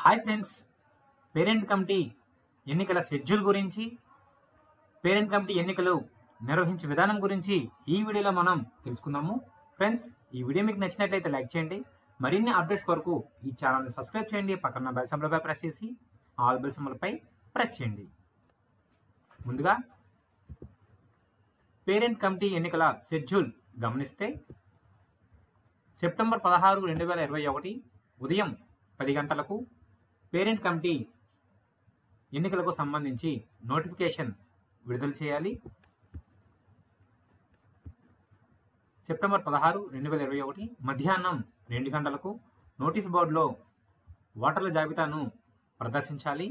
Hi friends parent committee ఎన్నికల schedule గురించి parent committee ఎన్నికలు నిర్వహించే విధానం గురించి ఈ వీడియోలో మనం తెలుసుకుందాము ఫ్రెండ్స్ ఈ వీడియో మీకు నచ్చినట్లయితే లైక్ చేయండి మరిన్ని అప్డేట్స్ కొరకు ఈ ఛానల్ని సబ్స్క్రైబ్ చేయండి పక్కన బెల్ సింబల్పై ప్రెస్ చేసి ఆల్ బెల్ సింబల్పై ప్రెస్ చేయండి ముందుగా పేరెంట్ కమిటీ ఎన్నికల షెడ్యూల్ గమనిస్తే సెప్టెంబర్ పదహారు రెండు వేల ఇరవై ఒకటి ఉదయం పది గంటలకు పేరెంట్ కమిటీ ఎన్నికలకు సంబంధించి నోటిఫికేషన్ విడుదల చేయాలి సెప్టెంబర్ పదహారు రెండు వేల ఇరవై ఒకటి మధ్యాహ్నం రెండు గంటలకు నోటీస్ బోర్డులో ఓటర్ల జాబితాను ప్రదర్శించాలి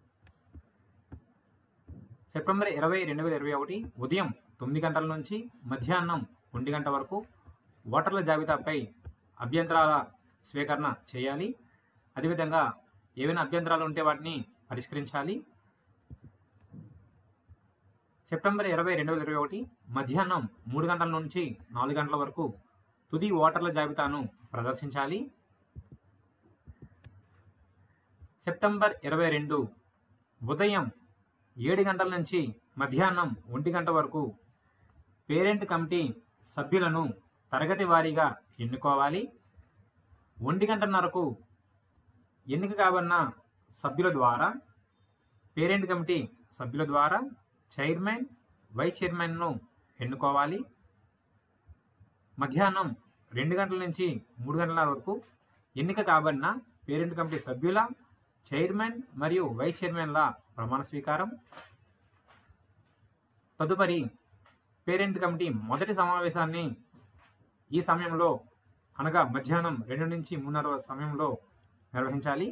సెప్టెంబర్ ఇరవై రెండు వేల ఇరవై ఒకటి ఉదయం తొమ్మిది గంటల నుంచి మధ్యాహ్నం ఒంటి గంట వరకు ఓటర్ల జాబితాపై అభ్యంతరాల స్వీకరణ చేయాలి అదేవిధంగా ఏవైనా అభ్యంతరాలు ఉంటే వాటిని పరిష్కరించాలి సెప్టెంబర్ ఇరవై రెండు వేల ఇరవై ఒకటి మధ్యాహ్నం మూడు గంటల నుంచి నాలుగు గంటల వరకు తుది ఓటర్ల జాబితాను ప్రదర్శించాలి సెప్టెంబర్ ఇరవై రెండు ఉదయం ఏడు గంటల నుంచి మధ్యాహ్నం ఒంటి గంట వరకు పేరెంట్ కమిటీ సభ్యులను తరగతి వారీగా ఎన్నుకోవాలి ఒంటి గంటన్నరకు ఎన్నిక కాబడిన సభ్యుల ద్వారా పేరెంట్ కమిటీ సభ్యుల ద్వారా చైర్మన్ వైస్ చైర్మన్ను ఎన్నుకోవాలి మధ్యాహ్నం రెండు గంటల నుంచి మూడు గంటల వరకు ఎన్నిక కాబడిన పేరెంట్ కమిటీ సభ్యుల చైర్మన్ మరియు వైస్ చైర్మన్ల ప్రమాణ స్వీకారం తదుపరి పేరెంట్ కమిటీ మొదటి సమావేశాన్ని ఈ సమయంలో అనగా మధ్యాహ్నం రెండు నుంచి మూడున్నర సమయంలో నిర్వహించాలి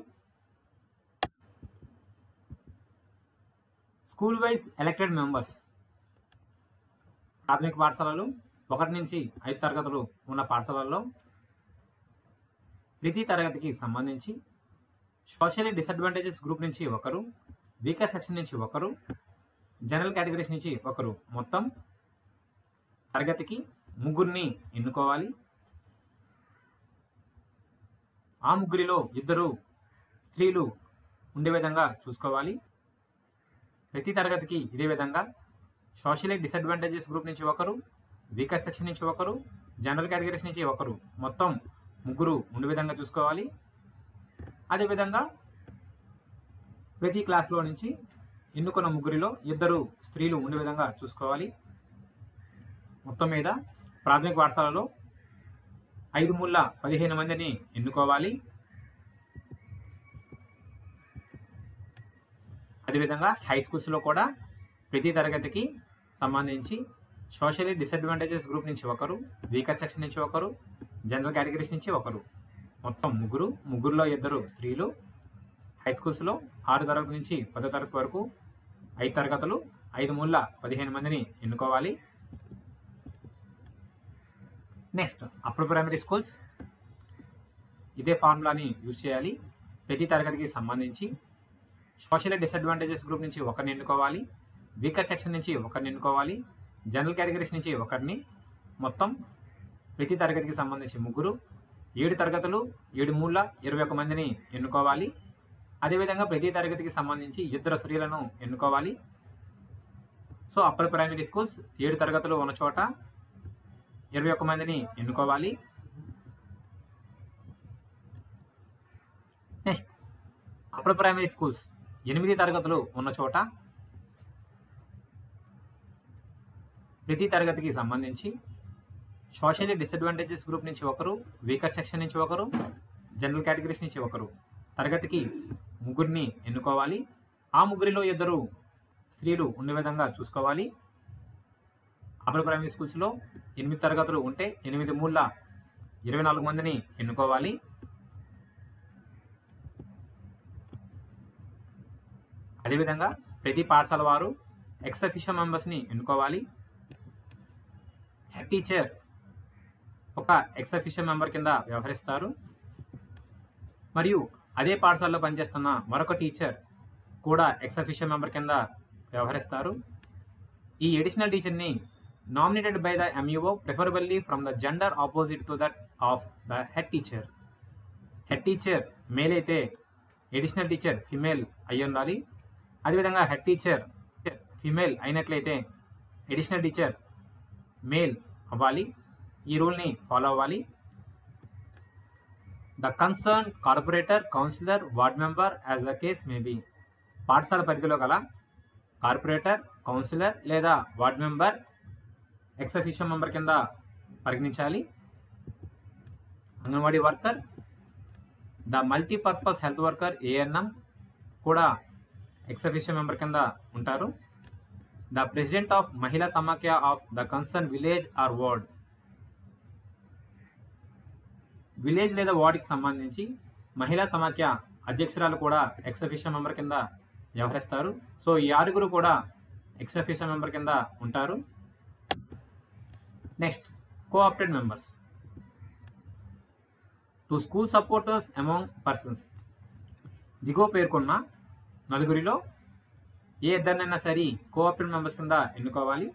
స్కూల్ వైజ్ ఎలక్టెడ్ మెంబర్స్ ప్రాథమిక పాఠశాలలు ఒకటి నుంచి ఐదు తరగతులు ఉన్న పాఠశాలల్లో ప్రతి తరగతికి సంబంధించి సోషల్లీ డిసడ్వాంటేజెస్ గ్రూప్ నుంచి ఒకరు వీకర్ సెక్షన్ నుంచి ఒకరు జనరల్ కేటగిరీస్ నుంచి ఒకరు మొత్తం తరగతికి ముగ్గురిని ఎన్నుకోవాలి ఆ ముగ్గురిలో ఇద్దరు స్త్రీలు ఉండే విధంగా చూసుకోవాలి ప్రతి తరగతికి ఇదే విధంగా సోషల్లీ డిసడ్వాంటేజెస్ గ్రూప్ నుంచి ఒకరు వీకర్ సెక్షన్ నుంచి ఒకరు జనరల్ కేటగిరీస్ నుంచి ఒకరు మొత్తం ముగ్గురు ఉండే విధంగా చూసుకోవాలి అదేవిధంగా ప్రతి క్లాస్లో నుంచి ఎన్నుకున్న ముగ్గురిలో ఇద్దరు స్త్రీలు ఉండే విధంగా చూసుకోవాలి మొత్తం మీద ప్రాథమిక పాఠశాలలో ఐదు మూల పదిహేను మందిని ఎన్నుకోవాలి అదేవిధంగా హై స్కూల్స్లో కూడా ప్రతి తరగతికి సంబంధించి సోషల్లీ డిసడ్వాంటేజెస్ గ్రూప్ నుంచి ఒకరు వీకర్ సెక్షన్ నుంచి ఒకరు జనరల్ కేటగిరీస్ నుంచి ఒకరు మొత్తం ముగ్గురు ముగ్గురులో ఇద్దరు స్త్రీలు హై స్కూల్స్లో ఆరు తరగతి నుంచి పదో తరగతి వరకు ఐదు తరగతులు ఐదు మూల పదిహేను మందిని ఎన్నుకోవాలి నెక్స్ట్ అప్పర్ ప్రైమరీ స్కూల్స్ ఇదే ఫార్ములాని యూజ్ చేయాలి ప్రతి తరగతికి సంబంధించి సోషల్ డిసడ్వాంటేజెస్ గ్రూప్ నుంచి ఒకరిని ఎన్నుకోవాలి వీకర్ సెక్షన్ నుంచి ఒకరిని ఎన్నుకోవాలి జనరల్ కేటగిరీస్ నుంచి ఒకరిని మొత్తం ప్రతి తరగతికి సంబంధించి ముగ్గురు ఏడు తరగతులు ఏడు మూల ఇరవై ఒక మందిని ఎన్నుకోవాలి అదేవిధంగా ప్రతి తరగతికి సంబంధించి ఇద్దరు స్త్రీలను ఎన్నుకోవాలి సో అప్పర్ ప్రైమరీ స్కూల్స్ ఏడు తరగతులు ఉన్న చోట ఇరవై ఒక్క మందిని ఎన్నుకోవాలి నెక్స్ట్ అప్పర్ ప్రైమరీ స్కూల్స్ ఎనిమిది తరగతులు ఉన్న చోట ప్రతి తరగతికి సంబంధించి సోషల్లీ డిసడ్వాంటేజెస్ గ్రూప్ నుంచి ఒకరు వీకర్ సెక్షన్ నుంచి ఒకరు జనరల్ కేటగిరీస్ నుంచి ఒకరు తరగతికి ముగ్గురిని ఎన్నుకోవాలి ఆ ముగ్గురిలో ఇద్దరు స్త్రీలు ఉండే విధంగా చూసుకోవాలి అప్పర్ ప్రైమరీ స్కూల్స్లో ఎనిమిది తరగతులు ఉంటే ఎనిమిది మూల ఇరవై నాలుగు మందిని ఎన్నుకోవాలి అదేవిధంగా ప్రతి పాఠశాల వారు ఎక్స్ అఫీషియల్ మెంబర్స్ని ఎన్నుకోవాలి హెడ్ టీచర్ ఒక ఎక్స్ అఫీషియల్ మెంబర్ కింద వ్యవహరిస్తారు మరియు అదే పాఠశాలలో పనిచేస్తున్న మరొక టీచర్ కూడా ఎక్స్ అఫీషియల్ మెంబర్ కింద వ్యవహరిస్తారు ఈ ఎడిషనల్ టీచర్ని nominated by the MEO preferably from the gender opposite to that of the head teacher head teacher male అయితే ఎడిషనల్ టీచర్ ఫిమేల్ అయి ఉండాలి అదేవిధంగా హెడ్ టీచర్ ఫిమేల్ అయినట్లయితే ఎడిషనల్ టీచర్ మేల్ అవ్వాలి ఈ రూల్ని ఫాలో అవ్వాలి the concern corporator councillor ward member as the case may be పాఠశాల పరిధిలో గల కార్పొరేటర్ కౌన్సిలర్ లేదా ward member ex official member కింద పరిగణించాలి anganwadi worker the multipurpose health worker ANM కూడా ఎక్స్ అఫీషియల్ మెంబర్ కింద ఉంటారు the president of Mahila Samakhya of the concern village or ward village లేదా వార్డుకి సంబంధించి మహిళా సమాఖ్య అధ్యక్షురాలు కూడా ఎక్స్ అఫీషియల్ మెంబర్ కింద వ్యవహరిస్తారు సో ఈ ఆరుగురు కూడా ఎక్స్ అఫీషియల్ మెంబర్ కింద ఉంటారు next coopted members to school supporters among persons దిగువ పేర్కొన్న నలుగురిలో ఏ ఇద్దరినైనా సరే కోఆప్టెడ్ మెంబర్స్ కింద ఎన్నుకోవాలి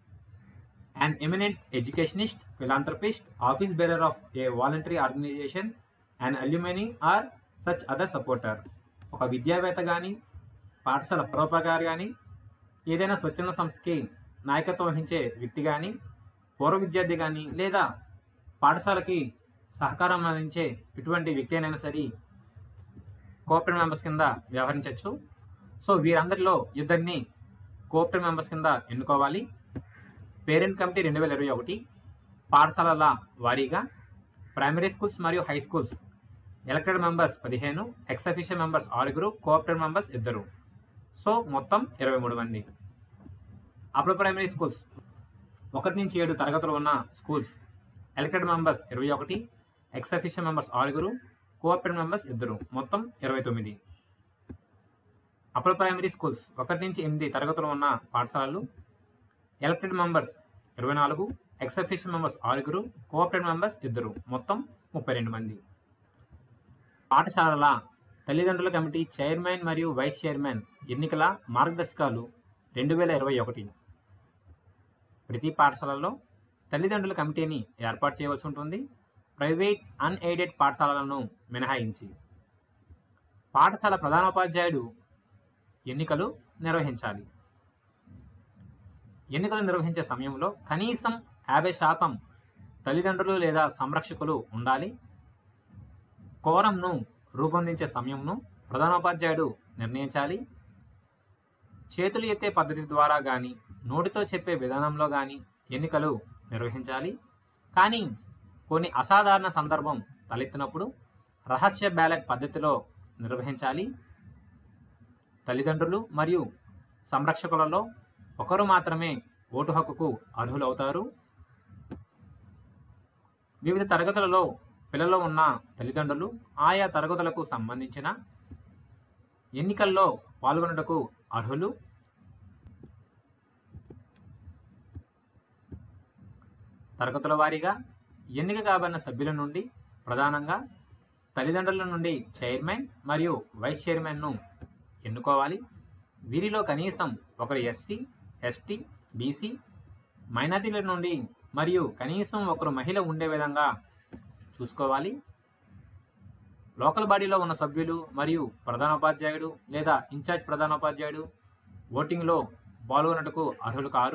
an eminent educationist, philanthropist, office bearer of a voluntary organization, an alumni or such other supporter. ఒక విద్యావేత్త కానీ పాఠశాల పరోపకారి కానీ ఏదైనా స్వచ్ఛంద సంస్థకి నాయకత్వం వహించే వ్యక్తి కానీ పూర్వ విద్యార్థి కానీ లేదా పాఠశాలకి సహకారం అందించే ఎటువంటి వ్యక్తి అయినా సరే కోఆపరేటివ్ మెంబర్స్ కింద వ్యవహరించవచ్చు సో వీరందరిలో ఇద్దరిని కోఆపరేటివ్ మెంబర్స్ కింద ఎన్నుకోవాలి పేరెంట్ కమిటీ రెండు వేల ఇరవై ఒకటి పాఠశాలల వారీగా ప్రైమరీ స్కూల్స్ మరియు హై స్కూల్స్ ఎలక్టెడ్ మెంబర్స్ పదిహేను ఎక్స్ అఫీషియల్ మెంబర్స్ ఆరుగురు కోఆపరేటివ్ మెంబర్స్ ఇద్దరు సో మొత్తం ఇరవై మూడు మంది అప్పుడు ప్రైమరీ స్కూల్స్ ఒకటి నుంచి ఏడు తరగతులు ఉన్న స్కూల్స్ ఎలక్టెడ్ మెంబర్స్ ఇరవై ఒకటి ఎక్స్ అఫీషియల్ మెంబర్స్ ఆరుగురు కోఆపరేటివ్ మెంబర్స్ ఇద్దరు మొత్తం ఇరవై తొమ్మిది అప్పుడు ప్రైమరీ స్కూల్స్ ఒకటి నుంచి ఎనిమిది తరగతులు ఉన్న పాఠశాలలు ఎలక్టెడ్ మెంబర్స్ ఇరవై నాలుగు ఎక్స్ అఫీషియల్ మెంబర్స్ ఆరుగురు కోఆపరేటివ్ మెంబర్స్ ఇద్దరు మొత్తం ముప్పై రెండు మంది పాఠశాలల తల్లిదండ్రుల కమిటీ చైర్మన్ మరియు వైస్ చైర్మన్ ఎన్నికల మార్గదర్శకాలు రెండు వేల ఇరవై ఒకటి ప్రతి పాఠశాలలో తల్లిదండ్రుల కమిటీని ఏర్పాటు చేయవలసి ఉంటుంది ప్రైవేట్ అన్ఎయిడెడ్ పాఠశాలలను మినహాయించి పాఠశాల ప్రధానోపాధ్యాయుడు ఎన్నికలు నిర్వహించాలి ఎన్నికలు నిర్వహించే సమయంలో కనీసం యాభై శాతం తల్లిదండ్రులు లేదా సంరక్షకులు ఉండాలి కోరంను రూపొందించే సమయంను ప్రధానోపాధ్యాయుడు నిర్ణయించాలి చేతులు ఎత్తే పద్ధతి ద్వారా కానీ నోటితో చెప్పే విధానంలో కానీ ఎన్నికలు నిర్వహించాలి కానీ కొన్ని అసాధారణ సందర్భం తలెత్తినప్పుడు రహస్య బ్యాలెట్ పద్ధతిలో నిర్వహించాలి తల్లిదండ్రులు మరియు సంరక్షకులలో ఒకరు మాత్రమే ఓటు హక్కుకు అర్హులవుతారు వివిధ తరగతులలో పిల్లలు ఉన్న తల్లిదండ్రులు ఆయా తరగతులకు సంబంధించిన ఎన్నికల్లో పాల్గొనుటకు అర్హులు తరగతుల వారీగా ఎన్నిక కాబడిన సభ్యుల నుండి ప్రధానంగా తల్లిదండ్రుల నుండి చైర్మన్ మరియు వైస్ చైర్మన్ను ఎన్నుకోవాలి వీరిలో కనీసం ఒకరు ఎస్సీ ఎస్టీ బీసీ మైనార్టీల నుండి మరియు కనీసం ఒకరు మహిళ ఉండే విధంగా చూసుకోవాలి లోకల్ బాడీలో ఉన్న సభ్యులు మరియు ప్రధానోపాధ్యాయుడు లేదా ఇన్ఛార్జ్ ప్రధానోపాధ్యాయుడు ఓటింగ్లో పాల్గొనటకు అర్హులు కారు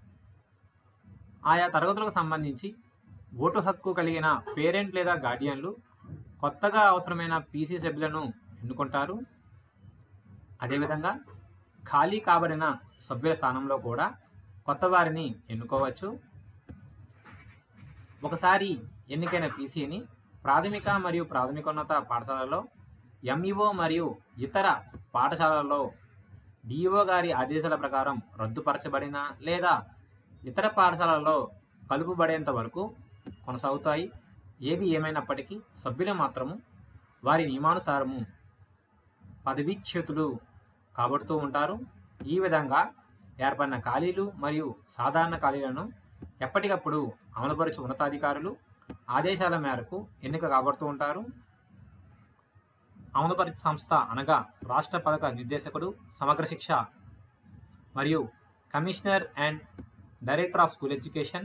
ఆయా తరగతులకు సంబంధించి ఓటు హక్కు కలిగిన పేరెంట్ లేదా గార్డియన్లు కొత్తగా అవసరమైన పీసీ సభ్యులను ఎన్నుకుంటారు అదేవిధంగా ఖాళీ కాబడిన సభ్యుల స్థానంలో కూడా కొత్త వారిని ఎన్నుకోవచ్చు ఒకసారి ఎన్నికైన పీసీని ప్రాథమిక మరియు ప్రాథమికోన్నత పాఠశాలలో ఎంఈఓ మరియు ఇతర పాఠశాలల్లో డిఈఓ గారి ఆదేశాల ప్రకారం రద్దుపరచబడిన లేదా ఇతర పాఠశాలల్లో కలుపుబడేంత వరకు కొనసాగుతాయి ఏది ఏమైనప్పటికీ సభ్యులు మాత్రము వారి నియమానుసారము పదవీచ్యుతులు కాబడుతూ ఉంటారు ఈ విధంగా ఏర్పడిన ఖాళీలు మరియు సాధారణ ఖాళీలను ఎప్పటికప్పుడు అమలుపరచు ఉన్నతాధికారులు ఆదేశాల మేరకు ఎన్నిక కాబడుతూ ఉంటారు అమలుపరిచే సంస్థ అనగా రాష్ట్ర పథక నిర్దేశకుడు సమగ్ర శిక్ష మరియు commissioner and director of school education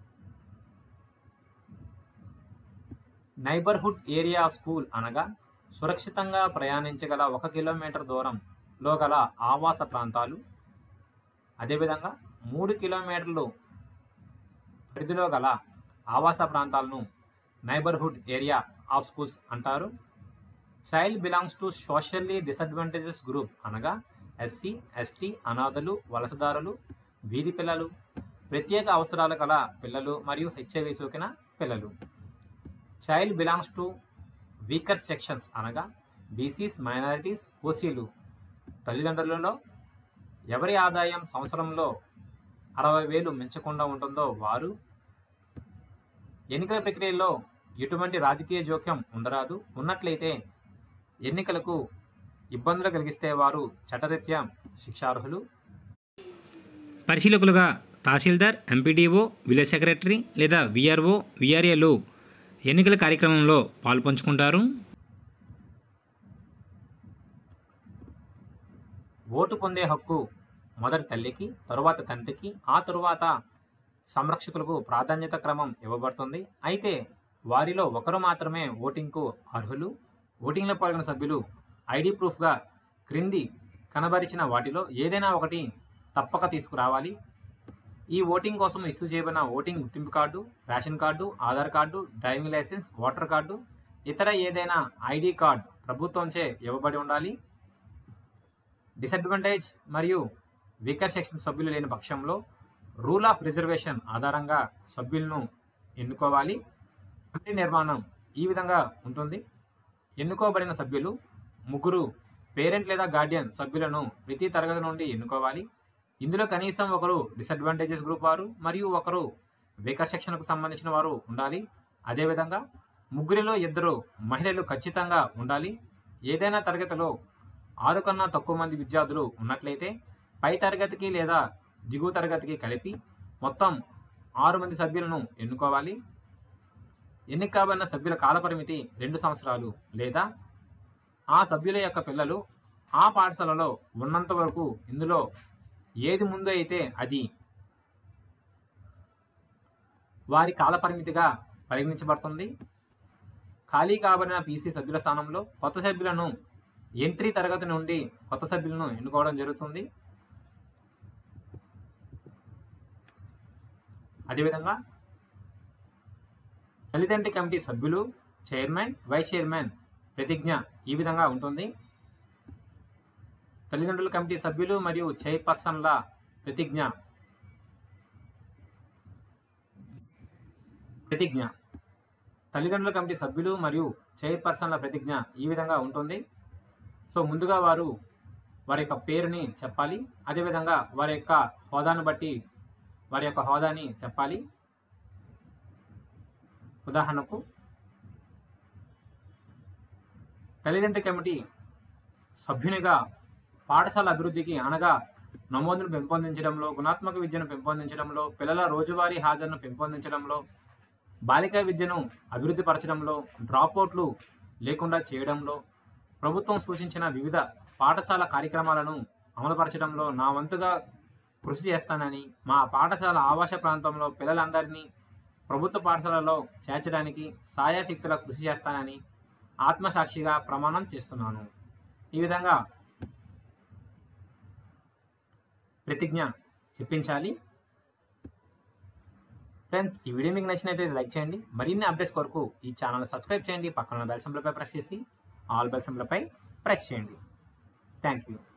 neighbourhood area of school అనగా సురక్షితంగా ప్రయాణించగల ఒక కిలోమీటర్ దూరంలో గల ఆవాస ప్రాంతాలు అదేవిధంగా మూడు కిలోమీటర్లు పరిధిలో గల ఆవాస ప్రాంతాలను నైబర్హుడ్ ఏరియా ఆఫ్ స్కూల్స్ అంటారు child belongs to socially disadvantages group అనగా ఎస్సీ ఎస్టీ అనాథలు వలసదారులు వీధి పిల్లలు ప్రత్యేక అవసరాలు గల పిల్లలు మరియు హెచ్ఐవి సోకిన పిల్లలు child belongs to weaker sections అనగా బీసీస్ మైనారిటీస్ ఓసీలు తల్లిదండ్రులలో ఎవరి ఆదాయం సంవత్సరంలో అరవై వేలు మించకుండా ఉంటుందో వారు ఎన్నికల ప్రక్రియలో ఎటువంటి రాజకీయ జోక్యం ఉండరాదు ఉన్నట్లయితే ఎన్నికలకు ఇబ్బందులు కలిగిస్తే వారు చట్టరీత్యా శిక్షార్హులు పరిశీలకులుగా తహసీల్దార్ ఎంపీడీఓ విలేజ్ సెక్రటరీ లేదా విఆర్ఓ విఆర్ఏలు ఎన్నికల కార్యక్రమంలో పాల్పంచుకుంటారు ఓటు పొందే హక్కు మొదటి తల్లికి తరువాత తండ్రికి ఆ తరువాత సంరక్షకులకు ప్రాధాన్యత క్రమం ఇవ్వబడుతుంది అయితే వారిలో ఒకరు మాత్రమే ఓటింగ్కు అర్హులు ఓటింగ్లో పాల్గొన్న సభ్యులు ఐడి ప్రూఫ్గా క్రింది కనబరిచిన వాటిలో ఏదైనా ఒకటి తప్పక తీసుకురావాలి ఈ ఓటింగ్ కోసం ఇష్యూ చేయబడిన ఓటింగ్ గుర్తింపు card ration card Aadhaar card driving licence voter card ఇతర ఏదైనా ఐడి కార్డ్ ప్రభుత్వంచే ఇవ్వబడి ఉండాలి డిసడ్వాంటేజ్ మరియు వీకర్ సెక్షన్ సభ్యులు లేని పక్షంలో రూల్ ఆఫ్ రిజర్వేషన్ ఆధారంగా సభ్యులను ఎన్నుకోవాలి కమిటీ నిర్మాణం ఈ విధంగా ఉంటుంది ఎన్నుకోబడిన సభ్యులు ముగ్గురు పేరెంట్ లేదా గార్డియన్ సభ్యులను ప్రతి తరగతి నుండి ఎన్నుకోవాలి ఇందులో కనీసం ఒకరు డిసడ్వాంటేజెస్ గ్రూప్ వారు మరియు ఒకరు వీకర్ సెక్షన్కు సంబంధించిన వారు ఉండాలి అదేవిధంగా ముగ్గురిలో ఇద్దరు మహిళలు ఖచ్చితంగా ఉండాలి ఏదైనా తరగతిలో ఆరు కన్నా తక్కువ మంది విద్యార్థులు ఉన్నట్లయితే పై తరగతికి లేదా దిగువ తరగతికి కలిపి మొత్తం ఆరు మంది సభ్యులను ఎన్నుకోవాలి ఎన్నిక కాబడిన సభ్యుల కాలపరిమితి రెండు సంవత్సరాలు లేదా ఆ సభ్యుల యొక్క పిల్లలు ఆ పాఠశాలలో ఉన్నంత వరకు ఇందులో ఏది ముందు అయితే అది వారి కాలపరిమితిగా పరిగణించబడుతుంది ఖాళీ కాబడిన పీసీ సభ్యుల స్థానంలో కొత్త సభ్యులను ఎంట్రీ తరగతి నుండి కొత్త సభ్యులను ఎన్నుకోవడం జరుగుతుంది అదేవిధంగా తల్లిదండ్రి కమిటీ సభ్యులు చైర్మన్ వైస్ చైర్మన్ ప్రతిజ్ఞ ఈ విధంగా ఉంటుంది తల్లిదండ్రుల కమిటీ సభ్యులు మరియు చైర్పర్సన్ల ప్రతిజ్ఞ ప్రతిజ్ఞ తల్లిదండ్రుల కమిటీ సభ్యులు మరియు చైర్పర్సన్ల ప్రతిజ్ఞ ఈ విధంగా ఉంటుంది సో ముందుగా వారు వారి యొక్క పేరుని చెప్పాలి అదేవిధంగా వారి యొక్క హోదాను బట్టి వారి యొక్క హోదాని చెప్పాలి ఉదాహరణకు తల్లిదండ్రి కమిటీ సభ్యునిగా పాఠశాల అభివృద్ధికి అనగా నమోదును పెంపొందించడంలో గుణాత్మక విద్యను పెంపొందించడంలో పిల్లల రోజువారీ హాజరును పెంపొందించడంలో బాలికా విద్యను అభివృద్ధి పరచడంలో డ్రాప్అవుట్లు లేకుండా చేయడంలో ప్రభుత్వం సూచించిన వివిధ పాఠశాల కార్యక్రమాలను అమలుపరచడంలో నా వంతుగా కృషి చేస్తానని మా పాఠశాల ఆవాస ప్రాంతంలో పిల్లలందరినీ ప్రభుత్వ పాఠశాలలో చేర్చడానికి సాయాశక్తుల కృషి చేస్తానని ఆత్మసాక్షిగా ప్రమాణం చేస్తున్నాను ఈ విధంగా ప్రతిజ్ఞ చెప్పించాలి ఫ్రెండ్స్ ఈ వీడియో మీకు నచ్చినట్లయితే లైక్ చేయండి మరిన్ని అప్డేట్స్ కొరకు ఈ ఛానల్ సబ్స్క్రైబ్ చేయండి పక్కన బెల్ సింబల్పై ప్రెస్ చేసి ఆల్ బెల్ సింబల్పై ప్రెస్ చేయండి థ్యాంక్ యూ